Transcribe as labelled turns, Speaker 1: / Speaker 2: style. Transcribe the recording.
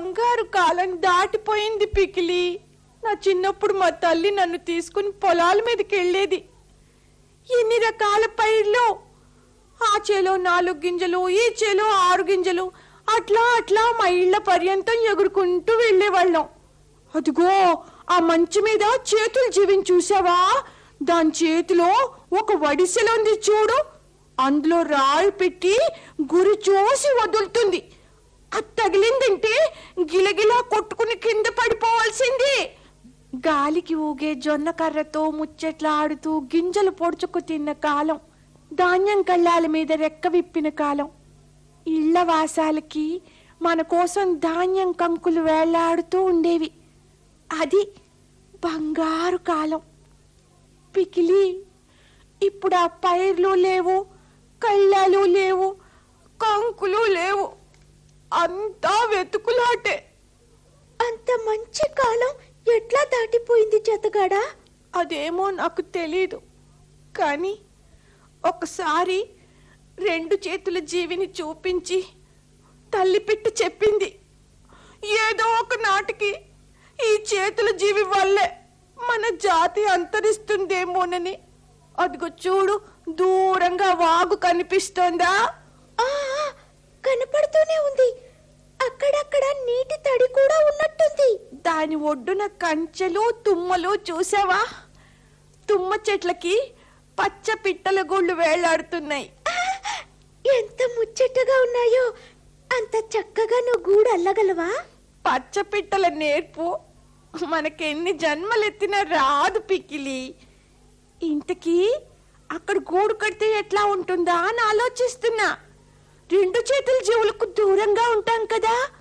Speaker 1: బంగారు కాలం దాటిపోయింది పికిలి నా చిన్నప్పుడు మా తల్లి నన్ను తీసుకుని పొలాల మీదకి వెళ్ళేది ఎన్ని రకాల పైర్లు ఆ చేలో నాలుగు గింజలు ఈ చేలో ఆరు గింజలు అట్లా అట్లా మా ఇళ్ల పర్యంతం ఎగురుకుంటూ వెళ్ళేవాళ్ళం అదిగో ఆ మంచు మీద చేతులు జీవిని చూసావా దాని చేతిలో ఒక వడిసెలుంది చూడు అందులో రాళ్ళు పెట్టి గురి చూసి వదులుతుంది అది తగిలిందంటే గిలగిలా కొట్టుకుని కింద పడిపోవాల్సింది గాలికి ఊగే జొన్న కర్రతో ముచ్చట్లాడుతూ గింజలు పొడుచుకు తిన్న కాలం ధాన్యం కళ్ళాల మీద రెక్క విప్పిన కాలం ఇళ్ల వాసాలకి మన కోసం ధాన్యం కంకులు వేళ్లాడుతూ ఉండేవి అది బంగారు కాలం పికిలి ఇప్పుడు ఆ పైర్లు లేవు కళ్ళాలు లేవు కంకులు లేవు అంతా వెతుకులాటే
Speaker 2: అంత మంచి కాలం ఎట్లా దాటిపోయింది జతగాడా
Speaker 1: అదేమో నాకు తెలీదు కానీ ఒకసారి రెండు చేతుల జీవిని చూపించి తల్లి పెట్టి చెప్పింది ఏదో ఒక నాటికి ఈ చేతుల జీవి వల్లే మన జాతి అంతరిస్తుందేమోనని అదిగో చూడు దూరంగా వాగు కనిపిస్తోందా
Speaker 2: ఆ ఆ, కనపడుతూనే ఉంది అక్కడక్కడ నీటి తడి కూడా ఉన్నట్టుంది
Speaker 1: దాని ఒడ్డున కంచెలు తుమ్మలు చూసావా తుమ్మ చెట్లకి పచ్చ పిట్టల గుళ్ళు వేలాడుతున్నాయి
Speaker 2: ఆ, ఎంత ముచ్చటగా ఉన్నాయో అంత చక్కగా నువ్వు గూడు అల్లగలవా
Speaker 1: పచ్చ పిట్టల నేర్పు మనకెన్ని జన్మలెత్తినా రాదు పికిలి ఇంతకీ అక్కడ గూడు కడితే ఎట్లా ఉంటుందా అని ఆలోచిస్తున్నా రెండు చేతుల జీవులకు దూరంగా ఉంటాం కదా